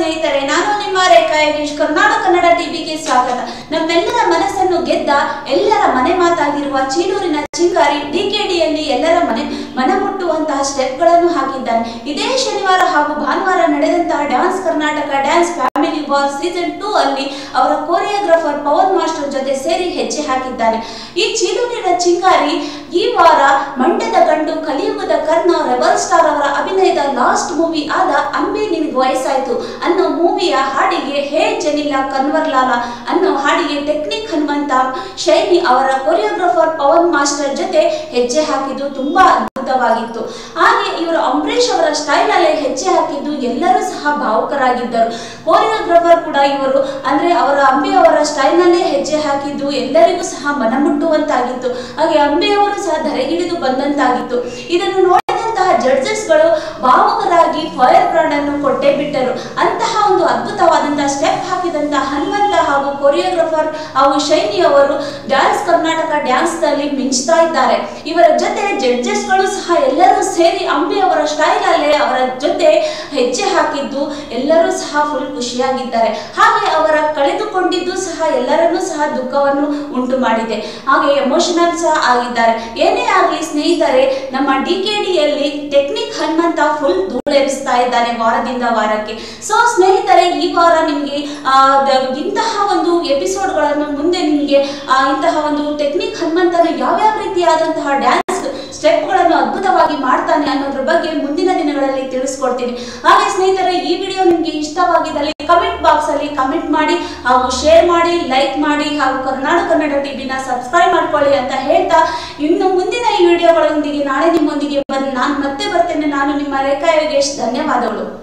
ಸ್ನೇಹಿತರೆ ನಾನು ನಿಮ್ಮ ರೇಖಾ ಯೋಗೇಶ್ ಕರ್ನಾಟಕ ಕನ್ನಡ ಟಿವಿಗೆ ಸ್ವಾಗತ ನಮ್ಮೆಲ್ಲರ ಮನಸ್ಸನ್ನು ಗೆದ್ದ ಎಲ್ಲರ ಮನೆ ಮಾತಾಗಿರುವ ಚೀಲೂರಿನ ಚಿಂಗಾರಿ ಡಿಕೆಡಿಯಲ್ಲಿ ಎಲ್ಲರ ಮನೆ ಮನಮುಟ್ಟುವಂತಹ ಸ್ಟೆಪ್ಗಳನ್ನು ಹಾಕಿದ್ದಾನೆ ಇದೇ ಶನಿವಾರ ಹಾಗೂ ಭಾನುವಾರ ನಡೆದಂತಹ dance Karnataka dance family war season two ಅಲ್ಲಿ ಅವರ ಕೋರಿಯೋಗ್ರಾಫರ್ ಪವನ್ ಮಾಸ್ಟರ್ ಜೊತೆ ಸೇರಿ ಹೆಜ್ಜೆ ಹಾಕಿದ್ದಾನೆ ಈ ಚೀಲೂರಿನ ಚಿಂಗಾರಿ ಈ ವಾರ ಮಂಡ್ಯದ ಗಂಡು ಕಲಿಯುಗದ ಕರ್ಣ ರೆಬಲ್ ಸ್ಟಾರ್ ಅವರ ಅಭಿನಯದ ಲಾಸ್ಟ್ ಮೂವಿ ಆದ ಅಂಬಿ ನಿನಗೆ ವಯಸ್ಸಾಯ್ತು ಅನ್ನೋ ಮೂವಿಯ ಹಾಡಿಗೆ ಹೇ ಜನಿಲ್ಲ ಕನ್ವರ್ಲಾಲ ಅನ್ನೋ ಹಾಡಿಗೆ ಟೆಕ್ನಿಕ್ ಹನುಮಂತ ಶೈನಿ ಅವರ ಕೊರಿಯೋಗ್ರಾಫರ್ ಪವನ್ ಮಾಸ್ಟರ್ ಜೊತೆ ಹೆಜ್ಜೆ ಹಾಕಿದ್ದು ತುಂಬಾ ಅದ್ಭುತವಾಗಿತ್ತು ಹಾಗೆ ಇವರು ಅಂಬರೀಷ್ ಅವರ ಸ್ಟೈಲ್ ಅಲ್ಲೇ ಹೆಜ್ಜೆ ಹಾಕಿದ್ದು ಎಲ್ಲರೂ ಸಹ ಭಾವುಕರಾಗಿದ್ದರು ಕೋರಿಯೋಗ್ರಾಫರ್ ಕೂಡ ಇವರು ಅಂದ್ರೆ ಅವರ ಅಂಬಿ ಅವರ ಸ್ಟೈಲ್ ನಲ್ಲೇ ಹೆಜ್ಜೆ ಹಾಕಿದ್ದು ಎಲ್ಲರಿಗೂ ಸಹ ಮನಮುಟ್ಟುವಂತಾಗಿತ್ತು ಹಾಗೆ ಅಂಬಿ ಅವರು ಸಹ ಧರೆಗಿಳಿದು ಬಂದಂತಾಗಿತ್ತು ಇದನ್ನು ನೋಡಿದಂತಹ ಜಡ್ಜಸ್ ಗಳು ಭಾವುಕರಾಗಿ ಫೈರ್ ಬ್ರಾಂಡ್ ಅನ್ನು ಕೊಟ್ಟೇ ಬಿಟ್ಟರು ಅಂತಹ ಒಂದು ಅದ್ಭುತವಾದಂತಹ ಸ್ಟೆಪ್ ಹಾಕಿದಂತಹ ಹನುಮಂತ ಹಾಗೂ ಕೊರಿಯೋಗ್ರಾಫರ್ ಹಾಗೂ ಶೈನಿ ಅವರು ಡ್ಯಾನ್ಸ್ ಕರ್ನಾಟಕ ಡ್ಯಾನ್ಸ್ ನಲ್ಲಿ ಮಿಂಚ್ತಾ ಇದ್ದಾರೆ ಇವರ ಜೊತೆ ಜಡ್ಜಸ್ ಗಳು ಸಹ ಎಲ್ಲರೂ ಸೇರಿ ಅಂಬಿ ಅವರ ಸ್ಟೈಲ್ ಅಲ್ಲೇ ಅವರ ಜೊತೆ ಹೆಜ್ಜೆ ಹಾಕಿದ್ದು ಎಲ್ಲರೂ ಸಹ ಫುಲ್ ಖುಷಿಯಾಗಿದ್ದಾರೆ ಹಾಗೆ ಅವರ ಕಳೆದುಕೊಂಡಿದ್ದು ಸಹ ಎಲ್ಲರನ್ನೂ ಸಹ ದುಃಖವನ್ನು ಉಂಟು ಮಾಡಿದೆ ಹಾಗೆ ಎಮೋಷನಲ್ ಸಹ ಆಗಿದ್ದಾರೆ ಏನೇ ಆಗಲಿ ಸ್ನೇಹಿತರೆ ನಮ್ಮ ಡಿ ಕೆ ಡಿಯಲ್ಲಿ ಟೆಕ್ನಿಕ್ ಹನುಮಂತ ಫುಲ್ ಧೂಳೆರಿಸ್ತಾ ಇದ್ದಾನೆ ವಾರದಿಂದ ವಾರಕ್ಕೆ ಸೊ ಸ್ನೇಹಿತರೆ ಈ ವಾರ ನಿಮಗೆ ಆ, ದ- ಇಂತಹ ಒಂದು ಎಪಿಸೋಡ್ಗಳನ್ನು ಮುಂದೆ ನಿಮಗೆ ಆ, ಇಂತಹ ಒಂದು ಟೆಕ್ನಿಕ್ ಹನುಮಂತನ ಯಾವ್ಯಾವ ರೀತಿಯಾದಂತಹ ಡ್ಯಾನ್ಸ್ ಸ್ಟೆಪ್ಗಳನ್ನು ಅದ್ಭುತವಾಗಿ ಮಾಡ್ತಾನೆ ಅನ್ನೋದ್ರ ಬಗ್ಗೆ ಮುಂದಿನ ದಿನಗಳಲ್ಲಿ ತಿಳಿಸ್ಕೊಡ್ತೀನಿ ಹಾಗೆ ಸ್ನೇಹಿತರೆ ಈ ವಿಡಿಯೋ ನಿಮಗೆ ಇಷ್ಟವಾಗಿದ್ದಲ್ಲಿ ಕಮೆಂಟ್ ಬಾಕ್ಸ್ ಅಲ್ಲಿ ಕಮೆಂಟ್ ಮಾಡಿ ಹಾಗೂ ಶೇರ್ ಮಾಡಿ ಲೈಕ್ ಮಾಡಿ ಹಾಗೂ ಕರ್ನಾಟಕ ಕನ್ನಡ ಟಿವಿನ ಸಬ್ಸ್ಕ್ರೈಬ್ ಮಾಡ್ಕೊಳ್ಳಿ ಅಂತ ಹೇಳ್ತಾ ಇನ್ನು ಮುಂದಿನ ಈ ವಿಡಿಯೋಗಳೊಂದಿಗೆ ನಾಳೆ ನಿಮ್ಮೊಂದಿಗೆ ಬಂದು ನಾನು ಮತ್ತೆ ಬರ್ತೇನೆ ನಾನು ನಿಮ್ಮ ರೇಖಾ ಯೋಗೇಶ್ ಧನ್ಯವಾದಗಳು